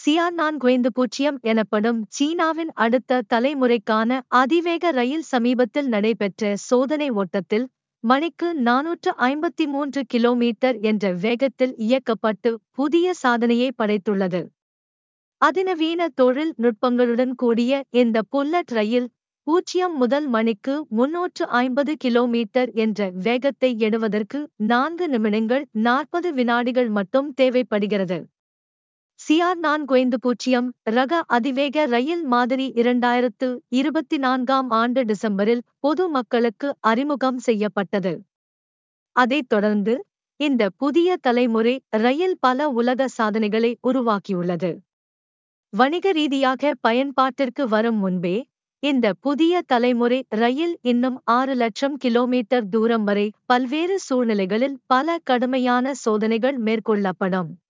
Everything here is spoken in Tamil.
சிஆர் நான்கு பூஜ்ஜியம் எனப்படும் சீனாவின் அடுத்த தலைமுறைக்கான அதிவேக ரயில் சமீபத்தில் நடைபெற்ற சோதனை ஓட்டத்தில் மணிக்கு நானூற்று ஐம்பத்தி மூன்று கிலோமீட்டர் என்ற வேகத்தில் இயக்கப்பட்டு புதிய சாதனையை படைத்துள்ளது அதிநவீன தொழில் நுட்பங்களுடன் கூடிய இந்த புல்லட் ரயில் பூஜ்ஜியம் முதல் மணிக்கு முன்னூற்று ஐம்பது கிலோமீட்டர் என்ற வேகத்தை எணுவதற்கு நான்கு நிமிடங்கள் நாற்பது வினாடிகள் மட்டும் தேவைப்படுகிறது சிஆர் நான்கு பூஜ்ஜியம் ரக அதிவேக ரயில் மாதிரி இரண்டாயிரத்து இருபத்தி நான்காம் ஆண்டு டிசம்பரில் பொது மக்களுக்கு அறிமுகம் செய்யப்பட்டது அதைத் தொடர்ந்து இந்த புதிய தலைமுறை ரயில் பல உலக சாதனைகளை உருவாக்கியுள்ளது வணிக ரீதியாக பயன்பாட்டிற்கு வரும் முன்பே இந்த புதிய தலைமுறை ரயில் இன்னும் ஆறு லட்சம் கிலோமீட்டர் தூரம் வரை பல்வேறு சூழ்நிலைகளில் பல கடுமையான சோதனைகள் மேற்கொள்ளப்படும்